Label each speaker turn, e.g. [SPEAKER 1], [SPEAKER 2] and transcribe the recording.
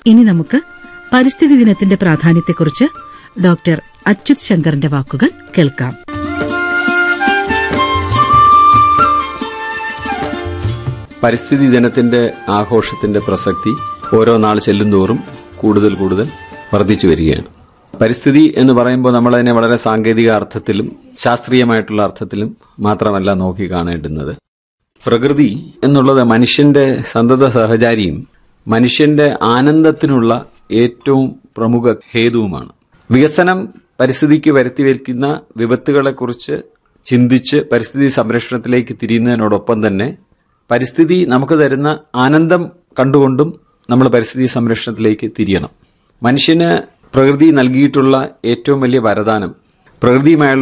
[SPEAKER 1] ഇനി നമുക്ക് പരിസ്ഥിതി ദിനത്തിന്റെ പ്രാധാന്യത്തെക്കുറിച്ച് ഡോക്ടർ അച്യുത് ശങ്കറിന്റെ വാക്കുകൾ കേൾക്കാം
[SPEAKER 2] പരിസ്ഥിതി ദിനത്തിന്റെ ആഘോഷത്തിന്റെ പ്രസക്തി ഓരോ നാൾ ചെല്ലുന്തോറും കൂടുതൽ കൂടുതൽ വർദ്ധിച്ചു വരികയാണ് പരിസ്ഥിതി എന്ന് പറയുമ്പോൾ നമ്മളതിനെ വളരെ സാങ്കേതിക അർത്ഥത്തിലും ശാസ്ത്രീയമായിട്ടുള്ള അർത്ഥത്തിലും മാത്രമല്ല നോക്കി കാണേണ്ടുന്നത് പ്രകൃതി എന്നുള്ളത് മനുഷ്യന്റെ സന്തത സഹചാരിയും മനുഷ്യന്റെ ആനന്ദത്തിനുള്ള ഏറ്റവും പ്രമുഖ ഹേതുവുമാണ് വികസനം പരിസ്ഥിതിക്ക് വരുത്തിവെക്കുന്ന വിപത്തുകളെക്കുറിച്ച് ചിന്തിച്ച് പരിസ്ഥിതി സംരക്ഷണത്തിലേക്ക് തിരിയുന്നതിനോടൊപ്പം തന്നെ പരിസ്ഥിതി നമുക്ക് തരുന്ന ആനന്ദം കണ്ടുകൊണ്ടും നമ്മൾ പരിസ്ഥിതി സംരക്ഷണത്തിലേക്ക് തിരിയണം മനുഷ്യന് പ്രകൃതി നൽകിയിട്ടുള്ള ഏറ്റവും വലിയ വരദാനം പ്രകൃതിയുമായുള്ള